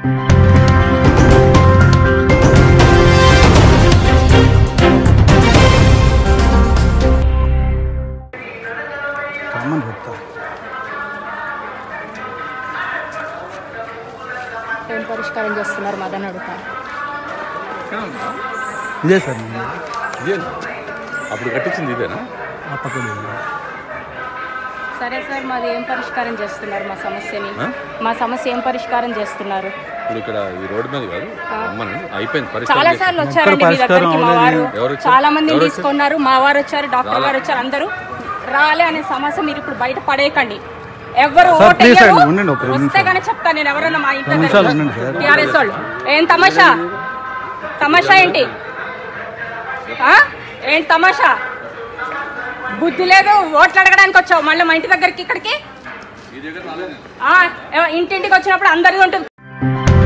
రమ్మని చెప్తా ఏం పరిష్కారం చేస్తున్నారు మదన్ అడుగుతా ఇదే సార్ నేను ఇదేనా అప్పుడు కట్టించింది ఇదేనా ఆ పక్కన ఉంది. సరే సార్ మాది ఏం పరిష్కారం చేస్తున్నారు మా సమస్యని ఆ? మా సమస్య ఏం పరిష్కారం చేస్తున్నారు ఇప్పుడు ఇక్కడ ఈ రోడ్డు మీద కాదు రమ్మని అయిపోయింది పరిస్థితి చాలా సార్లు వచ్చారండి మీ దగ్గరికి మా వారు ఎవరు వచ్చారు? చాలా మందిని ఎవరు తీసుకున్నారు మా వారు వచ్చారు డాక్టర్ గారు వచ్చారు అందరూ రాలే అనే సమస్య మీరు ఇప్పుడు బయట పడేయకండి ఎవరు సార్, ఓటు ప్లీజ్ వేయరు. అండి, ఉండండి ఒక రెండు వస్తే కానీ చెప్తాను నేను ఎవరన్నా మా ఇంట్లో రెండు నిమిషాలు ఉండండి సార్. టీఆర్ఎస్ వాళ్ళు ఏం తమాషా తమాషా ఏంటి ఆ? ఏంటి తమాషా బుద్ధి లేదు ఓట్లు అడగడానికి వచ్చావు మళ్ళీ మా ఇంటి దగ్గరికి ఇక్కడికి ఆ, ఏమో ఇంటింటికి వచ్చినప్పుడు అందరిది ఉంటుంది